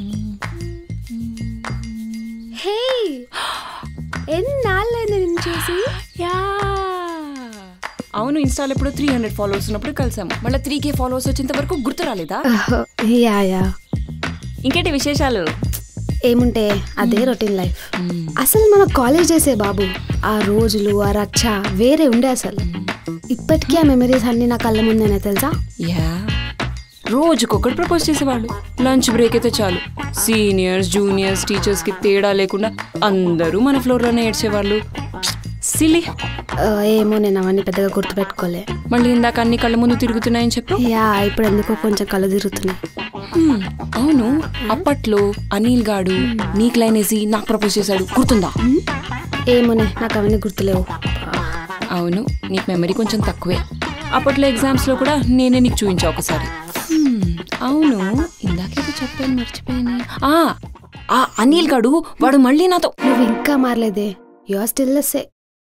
హే ఎన్నాళ్ళైంది నేను చూసి యా అవును ఇన్స్టాలో ఎప్పుడు త్రీ హండ్రెడ్ ఫాలోవర్స్ ఉన్నప్పుడు కలిసాము మళ్ళీ త్రీ కే ఫాలోవర్స్ వచ్చేంత వరకు గుర్తు రాలేదా యా యా ఇంకేంటి విశేషాలు ఏముంటే అదే రొటీన్ లైఫ్ అసలు మన కాలేజ్ చేసే బాబు ఆ రోజులు ఆ రచ్చ వేరే ఉండే అసలు ఇప్పటికీ ఆ మెమరీస్ అన్ని నా కళ్ళ ముందేనే తెలుసా యా రోజుకొకటి ప్రపోజ్ చేసేవాళ్ళు లంచ్ బ్రేక్ అయితే చాలు సీనియర్స్ జూనియర్స్ టీచర్స్ కి తేడా లేకుండా అందరూ మన ఫ్లోర్లోనే ఏడ్చేవాళ్ళు సిలి ఆ, ఏమో నేను అవన్నీ పెద్దగా గుర్తుపెట్టుకోలే మళ్ళీ ఇందాక అన్ని కళ్ళ ముందు తిరుగుతున్నాయని చెప్పు యా ఇప్పుడు ఎందుకో కొంచెం కళ్ళు తిరుగుతున్నాయి హ్మ్, అవును అప్పట్లో అనిల్ గాడు నీకు లైన్ వేసి నాకు ప్రపోజ్ చేశాడు గుర్తుందా ఏమోనే నాకు అవన్నీ గుర్తులేవు అవును నీకు మెమరీ కొంచెం తక్కువే అప్పట్లో ఎగ్జామ్స్లో కూడా నేనే నీకు చూపించా ఒకసారి హ్మ్, అవును ఇందాకేదో చెప్పాను మర్చిపోయాను ఆ, ఆ అనిల్ గాడు వాడు మళ్ళీ నాతో నువ్వు ఇంకా మారలేదే you are still say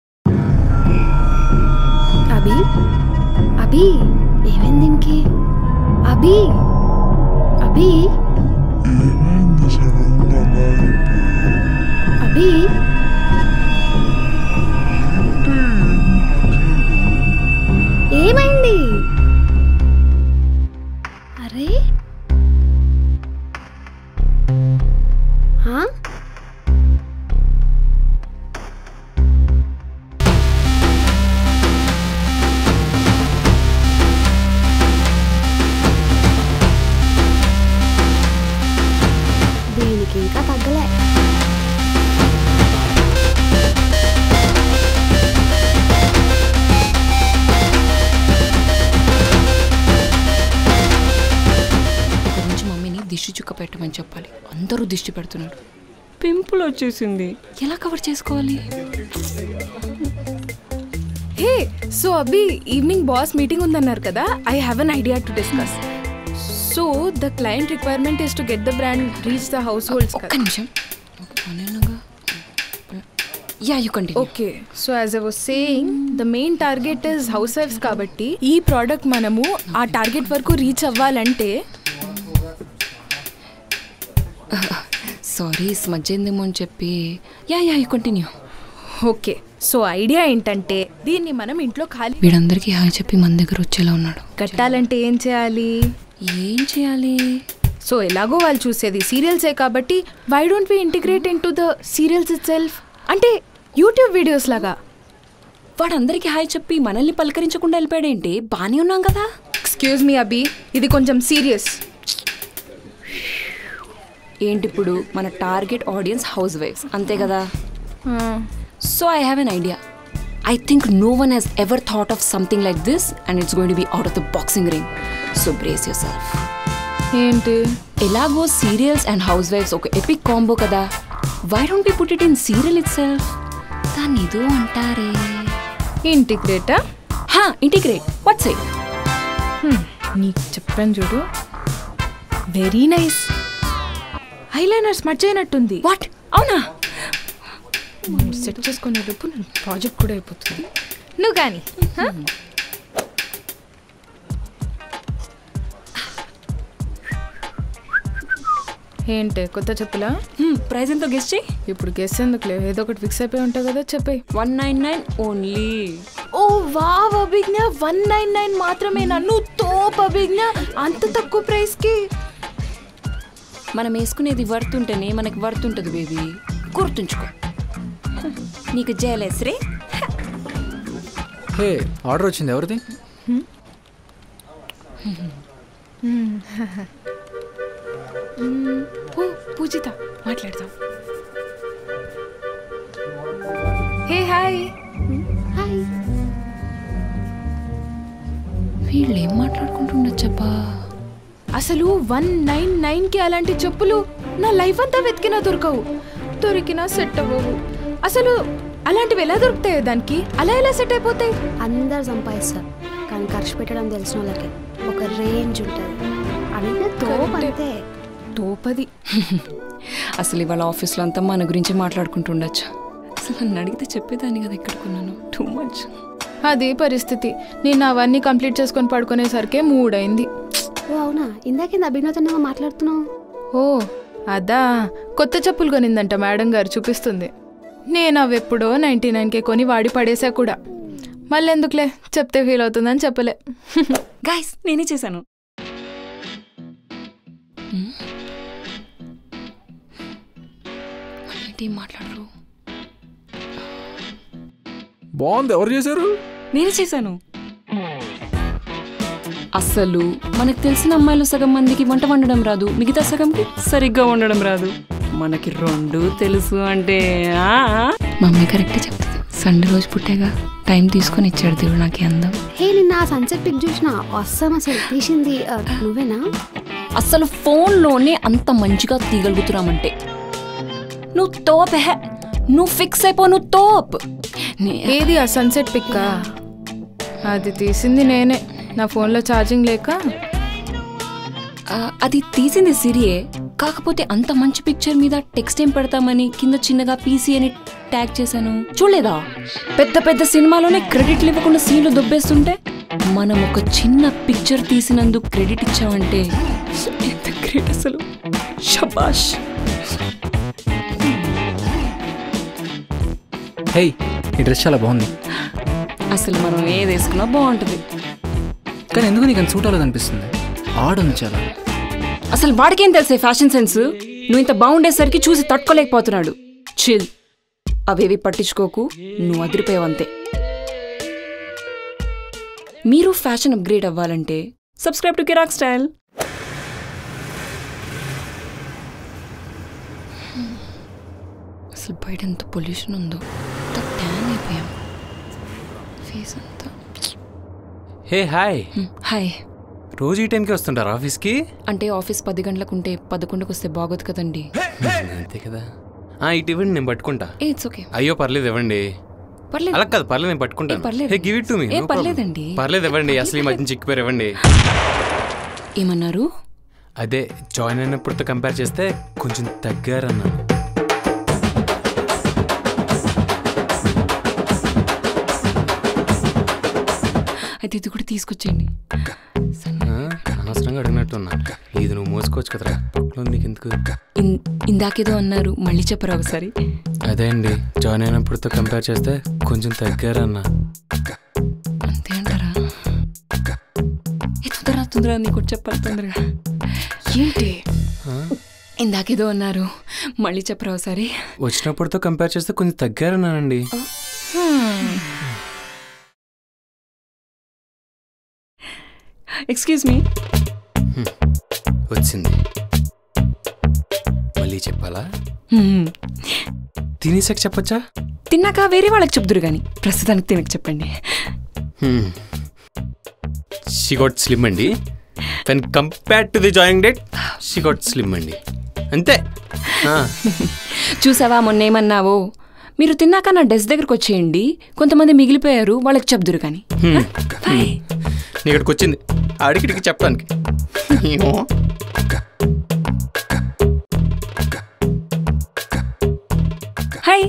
Abhi Abhi ఏమైంది దీనికి అభి అభి అభి ఏమైంది అరే ఆ? దీనికి ఇంకా తగ్గలే ఇక్కడ నుంచి మమ్మీని దిష్టి చుక్క పెట్టమని చెప్పాలి అందరూ దిష్టి పెడుతున్నారు పింపుల్ వచ్చేసింది ఎలా కవర్ చేసుకోవాలి hey so Abhi evening boss meeting ఉందన్నారు కదా I have an idea to discuss so the client requirement is to get the brand reach the households ఒక్క నిమిషం yeah you continue okay so as I was saying the main target is హౌస్ వైఫ్స్ కాబట్టి ఈ product మనము ఆ target వరకు reach అవ్వాలంటే సారీ మధ్యందేమో అని చెప్పి yeah yeah you continue okay so idea ఏంటంటే దీన్ని మనం ఇంట్లో ఖాళీ వీడందరికీ హాయ్ చెప్పి మన దగ్గర వచ్చేలా ఉన్నాడు కట్టాలంటే ఏం చేయాలి ఏం చేయాలి సో ఎలాగో వాళ్ళు చూసేది సీరియల్సే కాబట్టి why don't we integrate into the serials itself అంటే యూట్యూబ్ వీడియోస్ లాగా వాడందరికీ హాయ్ చెప్పి మనల్ని పలకరించకుండా వెళ్ళిపోయాడేంటి బానే ఉన్నాం కదా ఎక్స్క్యూజ్ మీ అభి ఇది కొంచెం సీరియస్ ఏంటి ఇప్పుడు మన టార్గెట్ ఆడియన్స్ హౌస్ వైఫ్స్ అంతే కదా so I have an idea I think no one has ever thought of something like this and it's going to be out of the boxing ring so brace yourself ఏంటి ఎలాగో serials and హౌస్ వైఫ్స్ ఒక epic combo కదా why don't we put it in serial itself దాన్ని ఏదో అంటారే ఇంటిగ్రేటా హా ఇంటిగ్రేట్ వాట్స్ ఇట్ నీకు చెప్పాను చూడు వెరీ నైస్ ఐలైనర్ స్మచ్ అయినట్టుంది వాట్ అవునా సెట్ చేసుకునే లోపు ప్రాజెక్ట్ కూడా అయిపోతుంది నువ్వు కానీ ఏంటి కొత్త చెప్పులా ప్రైస్ ఎంతో గెస్ట్ చేయి ఇప్పుడు గెస్ ఎందుకులే ఏదో ఒకటి ఫిక్స్ అయిపోయి ఉంటావు కదా చెప్పే one nine nine only oh wow Abhijna one nine nine మాత్రమే నన్ను తోప్ అభిజ్ఞ అంత తక్కువ ప్రైస్ కి మనం వేసుకునేది వర్త్ ఉంటేనే మనకి వర్త్ ఉంటుంది బేబీ గుర్తుంచుకో నీకు జయలేస్ రే హే ఆర్డర్ వచ్చింది ఎవరిది ఓ పూజిత మాట్లాడదాం హే హాయ్ హాయ్ వీళ్ళు ఏం మాట్లాడుకుంటుండొచ్చబ్బా అసలు వన్ నైన్ నైన్ కి అలాంటి చెప్పులు నా లైఫ్ అంతా వెతికినా దొరకవు దొరికినా సెట్ అవ్వవు అసలు అలాంటివి ఎలా దొరుకుతాయి దానికి అలా ఎలా సెట్ అయిపోతాయి అందరు సంపాదిస్తారు కానీ ఖర్చు పెట్టడం తెలిసిన వాళ్ళకి ఒక రేంజ్ ఉంటుంది అంటే తోపు Correct. అంతే తోపది అసలు ఇవాళ ఆఫీస్లో అంతా మన గురించి మాట్లాడుకుంటుండొచ్చు అసలు నన్ను అడిగితే చెప్పేదాన్ని కదా ఇక్కడ కొన్నాను టూ మచ్ అదే పరిస్థితి నేను అవన్నీ కంప్లీట్ చేసుకొని పడుకునేసరికి మూడైంది ఓ అవునా ఇందాకేంది అభినవ్తో మాట్లాడుతున్నావు ఓ అదా కొత్త చెప్పులు కొనిందంట మేడం గారు చూపిస్తుంది నేను అవి ఎప్పుడో నైంటీ నైన్కే కొని వాడి పడేసా కూడా మళ్ళీ ఎందుకులే చెప్తే ఫీల్ అవుతుందని చెప్పలే గైస్ నేనే చేశాను ఏంటి మాట్లాడరు బాగుంది ఎవరు చేశారు నేనే చేశాను అసలు మనకు తెలిసిన అమ్మాయిలు సగం మందికి వంట వండడం రాదు మిగతా సగంకి సరిగ్గా వండడం రాదు మనకి రెండు తెలుసు అంటే ఆ? మమ్మీ కరెక్టే చెప్తుంది సండే రోజు పుట్టేగా టైం తీసుకొని ఇచ్చాడు దేవుడు నాకు ఈ అందం హే నిన్న ఆ సన్సెట్ పిక్ చూసిన వస్తాం అసలు తీసింది ఆ, నువ్వేనా అసలు ఫోన్లోనే అంత మంచిగా తీయగలుగుతున్నామంటే నువ్వు తోప్ హే నువ్వు ఫిక్స్ అయిపో నువ్వు తోప్ నే- ఏది ఆ సన్సెట్ పిక్కా అది తీసింది నేనే నా ఫోన్లో ఛార్జింగ్ లేక ఆ, అది తీసింది సిరియే కాకపోతే అంత మంచి పిక్చర్ మీద టెక్స్ట్ ఏం పెడతామని కింద చిన్నగా పీసీ అని ట్యాగ్ చేశాను చూడలేదా పెద్ద పెద్ద సినిమాలోనే క్రెడిట్లు ఇవ్వకుండా సీన్లు దొబ్బేస్తుంటే మనం ఒక చిన్న పిక్చర్ తీసినందుకు క్రెడిట్ ఇచ్చామంటే ఎంత గ్రేట్ అసలు షబాష్ హే ఈ డ్రెస్ చాలా బాగుంది అసలు మనం ఏది వేసుకున్నా బాగుంటుంది కానీ ఎందుకు నీకు అంత సూట్ అవ్వలేదు అనిపిస్తుంది ఆడుంది చాలా అసలు వాడికేం తెలిసే ఫ్యాషన్ సెన్స్ నువ్వు ఇంత బాగుండేసరికి చూసి తట్టుకోలేకపోతున్నాడు చిల్ అవేవి పట్టించుకోకు నువ్వు అదిరిపోయావంతే మీరు ఫ్యాషన్ అప్గ్రేడ్ అవ్వాలంటే సబ్స్క్రైబ్ టు కిరాక్ స్టైల్ అసలు బయట ఎంత పొల్యూషన్ ఉందో ఎంత ట్యాన్ అయిపోయాం ఫేస్ అంతా హే హాయ్ హ్మ్, హాయ్ రోజు ఈ టైంకి వస్తుంటారు ఆఫీస్కి అంటే ఆఫీస్ పది గంటలకు ఉంటే పదకొండుకు వస్తే బాగోదు కదండి అంతే కదా ఆ, ఇటు ఇవ్వండి నేను పట్టుకుంటా ఇట్స్ ఓకే అయ్యో పర్లేదు ఇవ్వండి పర్లేదు అలా కాదు పర్లేదు నేను పట్టుకుంటాను ఏ, పర్లేదు. Hey give it to me ఏ, పర్లేదండి. పర్లేదు ఇవ్వండి అసలు ఈ మధ్య చిక్కిపోయారు ఇవ్వండి ఏమన్నారు అదే జాయిన్ అయినప్పుడుతో కంపేర్ చేస్తే కొంచెం తగ్గారన్నాను అయితే ఇది కూడా తీసుకొచ్చేయండి ఆ, అనవసరంగా అడిగినట్టున్నా ఇది నువ్వు మోసుకోవచ్చు కదరా పక్కలో నీకు ఎందుకు ఇన్- ఇందాకేదో అన్నారు మళ్ళీ చెప్పరా ఒకసారి అదే అండి జాయిన్ అయినప్పుడుతో కంపేర్ చేస్తే కొంచెం తగ్గారన్నా అంతే అంటారా ఏ తొందరగా తొందరగా నీకు ఒకటి చెప్పాలి తొందరగా ఏంటి ఇందాకేదో అన్నారు మళ్ళీ చెప్పరా ఒకసారి వచ్చినప్పుడుతో కంపేర్ చేస్తే కొంచెం తగ్గారన్నానండి ఎక్స్క్యూజ్ మీ వచ్చింది మళ్ళీ చెప్పాలా తినేసాక చెప్పచ్చా తిన్నాక వేరే వాళ్ళకి చెప్దురు కానీ ప్రస్తుతానికి తినక చెప్పండి షీ గాట్ స్లిమ్ అండి when compare to the joining date she got slim అండి అంతే ఆ, చూసావా మొన్న ఏమన్నావు మీరు తిన్నాక నా డెస్క్ దగ్గరకు వచ్చేయండి కొంతమంది మిగిలిపోయారు వాళ్ళకి చెప్దురు కానీ హ్మ్. బాయ్ నీ ఇక్కడికి వచ్చింది అడిగిడికి చెప్పడానికి ఏమో. హాయ్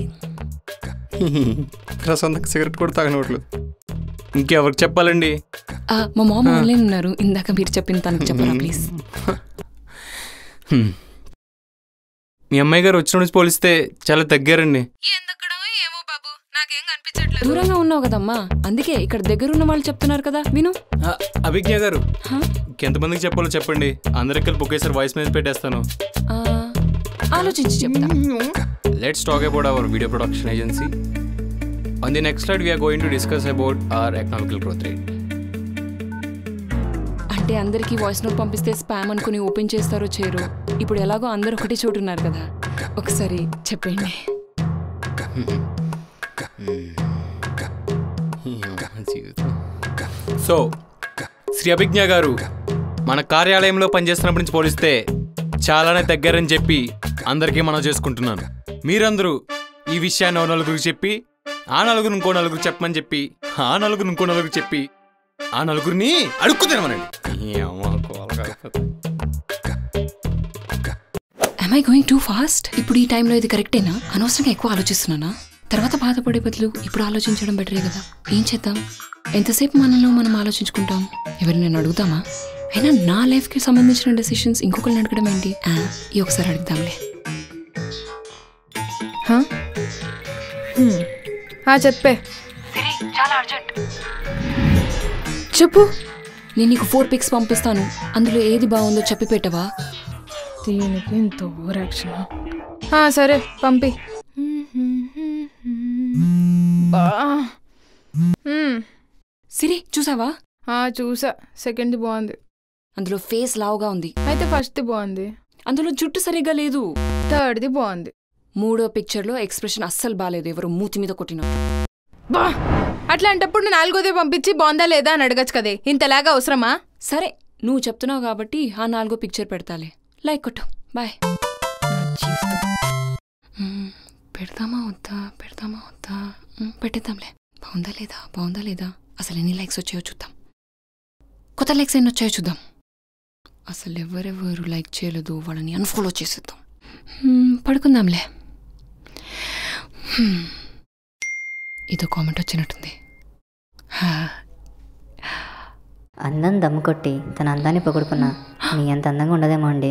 ప్రశాంత్ సిగరెట్ కూడా తాగనట్లు ఇంకెవరికి చెప్పాలండి ఆ, మా మామ ఆన్లైన్ ఉన్నారు ఇందాక మీరు చెప్పిన తనకు చెప్పరా ప్లీజ్ హ్మ్. మీ అమ్మాయి గారు వచ్చిన నుంచి పోలిస్తే చాలా తగ్గారండి ఏమో బాబు నాకేం కనిపించట్లేదు దూరంగా ఉన్నావు కదమ్మా అందుకే ఇక్కడ దగ్గర ఉన్న వాళ్ళు చెప్తున్నారు కదా విను ఆ, అభిజ్ఞ గారు హా? ఎంతమందికి చెప్పాలో చెప్పండి అందరికి కలిపి ఒకేసారి వాయిస్ మెసేజ్ పెట్టేస్తాను ఆ, ఆలోచించి చెప్తా Let's talk about our video production agency. On the next slide, we are going to discuss about our economical growth rate. అంటే అందరికీ వాయిస్ నోట్ పంపిస్తే స్పామ్ అనుకుని ఓపెన్ చేస్తారో చేయరు ఇప్పుడు ఎలాగో అందరు ఒకటే చోటు ఉన్నారు కదా ఒకసారి చెప్పండి సో శ్రీ అభిజ్ఞ గారు మన కార్యాలయంలో పనిచేస్తున్నప్పటి నుంచి పోలిస్తే చాలానే తగ్గారని చెప్పి అందరికీ మనం చేసుకుంటున్నాను మీరందరూ ఈ విషయాన్ని ఓ నలుగురికి చెప్పి ఆ నలుగురు ఇంకో నలుగురు చెప్పమని చెప్పి ఆ నలుగురు ఇంకో నలుగురు చెప్పి ఆ నలుగురిని అడుక్కు తినమనండి ఏమ్మా, కోల కాకపోతే. ఐ గోయింగ్ టూ ఫాస్ట్ ఇప్పుడు ఈ టైంలో ఇది కరెక్టేనా అనవసరంగా ఎక్కువ ఆలోచిస్తున్నానా తర్వాత బాధపడే బదులు ఇప్పుడు ఆలోచించడం బెటరే కదా ఏం చేద్దాం ఎంతసేపు మనలో మనం ఆలోచించుకుంటాం ఎవరినైనా అడుగుతామా అయినా నా లైఫ్కి సంబంధించిన డెసిషన్స్ ఇంకొకరిని అడగడం ఏంటి ఆ, ఈ ఒకసారి అడుగుదాంలే హా? హ్మ్. ఆ, చెప్పే చెప్పు నేను నీకు ఫోర్ పిక్స్ పంపిస్తాను అందులో ఏది బాగుందో చెప్పి పెట్టవా దీనికి ఇంత ఓవర్ యాక్షన్ సరే పంపి బా. హ్మ్. సిరి చూసావా ఆ, చూసా సెకండ్ది బాగుంది అందులో ఫేస్ లావుగా ఉంది అయితే ఫస్ట్ది బాగుంది అందులో జుట్టు సరిగ్గా లేదు థర్డ్ది బాగుంది మూడో పిక్చర్లో ఎక్స్ప్రెషన్ అస్సలు బాగాలేదు ఎవరు మూతి మీద కొట్టినట్టు బా అట్లాంటప్పుడు నాలుగోదే పంపించి బాగుందా లేదా అని అడగచ్చు కదే ఇంతలాగా అవసరమా సరే నువ్వు చెప్తున్నావు కాబట్టి ఆ నాలుగో పిక్చర్ పెడతాలే లైక్ కొట్టు బాయ్ మ్మ్, పెడతామా వద్దా పెడతామా వద్దా మ్మ్, పెట్టేద్దాంలే బాగుందా లేదా బాగుందా లేదా అసలు ఎన్ని లైక్స్ వచ్చాయో చూద్దాం కొత్త లైక్స్ ఎన్ని వచ్చాయో చూద్దాం అసలు ఎవరెవరు లైక్ చేయలేదు వాళ్ళని అన్ఫాలో చేసేద్దాం మ్మ్, పడుకుందాంలే హ్మ్. ఇదో కామెంట్ వచ్చినట్టుంది హా, అందం దమ్ము కొట్టి తన అందాన్ని పొగుడుకున్నా నీ అంత అందంగా ఉండదేమో అండి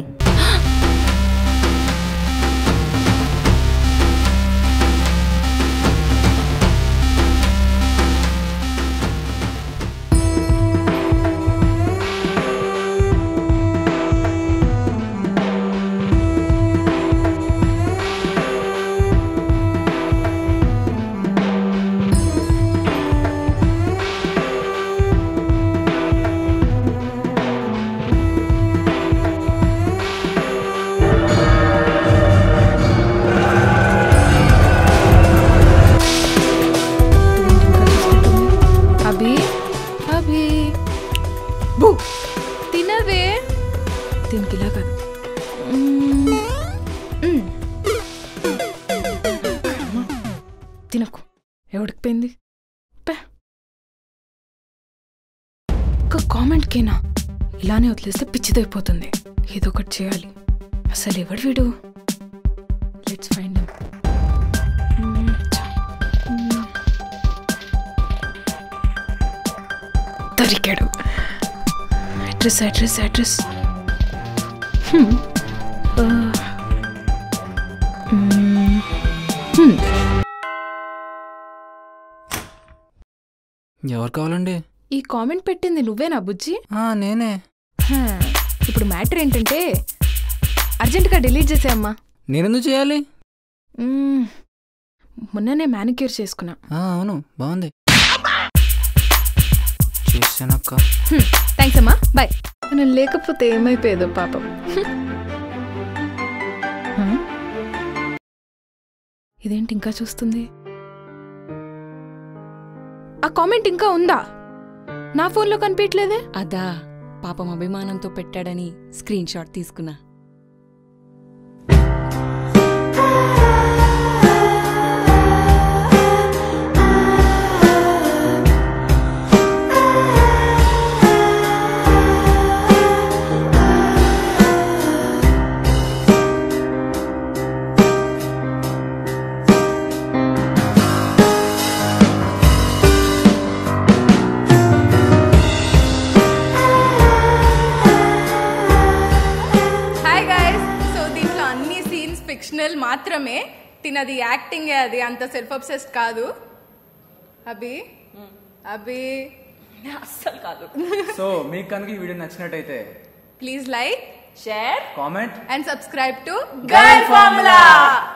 అభి అభి బూ తినవే దీనికి ఇలా కాదు మ్మ్. మ్మ్. తినకు ఎవడికి పోయింది పే. ఒక కామెంట్కేనా ఇలానే వదిలేస్తే పిచ్చిదైపోతుంది ఏదో ఒకటి చేయాలి అసలు ఎవడు వీడు లెట్స్ ఫైండ్ దొరికాడు అడ్రస్ అడ్రస్ అడ్రస్ ఎవరు కావాలండి ఈ కామెంట్ పెట్టింది నువ్వేనా బుజ్జి ఆ, నేనే హా, ఇప్పుడు మ్యాటర్ ఏంటంటే అర్జెంటుగా డిలీట్ చేసేయమ్మా నేనెందుకు చేయాలి మ్మ్. మొన్ననే మ్యానిక్యూర్ చేసుకున్నా ఆ, అవును బాగుంది చేశానక్క థ్యాంక్స్ అమ్మా బాయ్ నేను లేకపోతే ఏమైపోయేదో పాపం హ్మ్? ఇదేంటి ఇంకా చూస్తుంది ఆ కామెంట్ ఇంకా ఉందా నా ఫోన్లో కనిపించలేదే అదా పాపం అభిమానంతో పెట్టాడని స్క్రీన్ షాట్ తీసుకున్నా హాయ్ గైస్ సో దీంట్లో అన్ని సీన్స్ ఫిక్షనల్ మాత్రమే తినది యాక్టింగ్ అది అంత సెల్ఫ్ అబ్సెస్డ్ కాదు అభి అభి అస్సలు కాదు సో మీకు కనుక ఈ వీడియో నచ్చినట్టయితే please like share comment and subscribe to girl formula